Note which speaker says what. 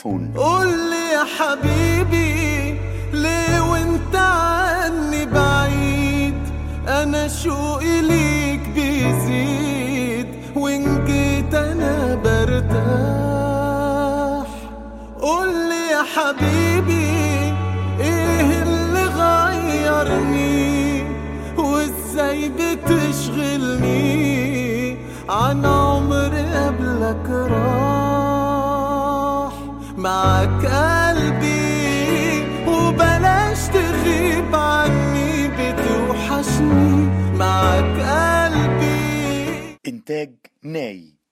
Speaker 1: فون
Speaker 2: قول لي يا حبيبي ليه وانت عني بعيد انا شوقي ليك بيزيد وان جيت انا برتاح قول لي يا حبيبي ايه اللي غيرني وازاي بتشغلني عن عمر قبلك راح معك قلبي وبلاش تغيب عني بتوحشني معك قلبي
Speaker 1: إنتاج ناي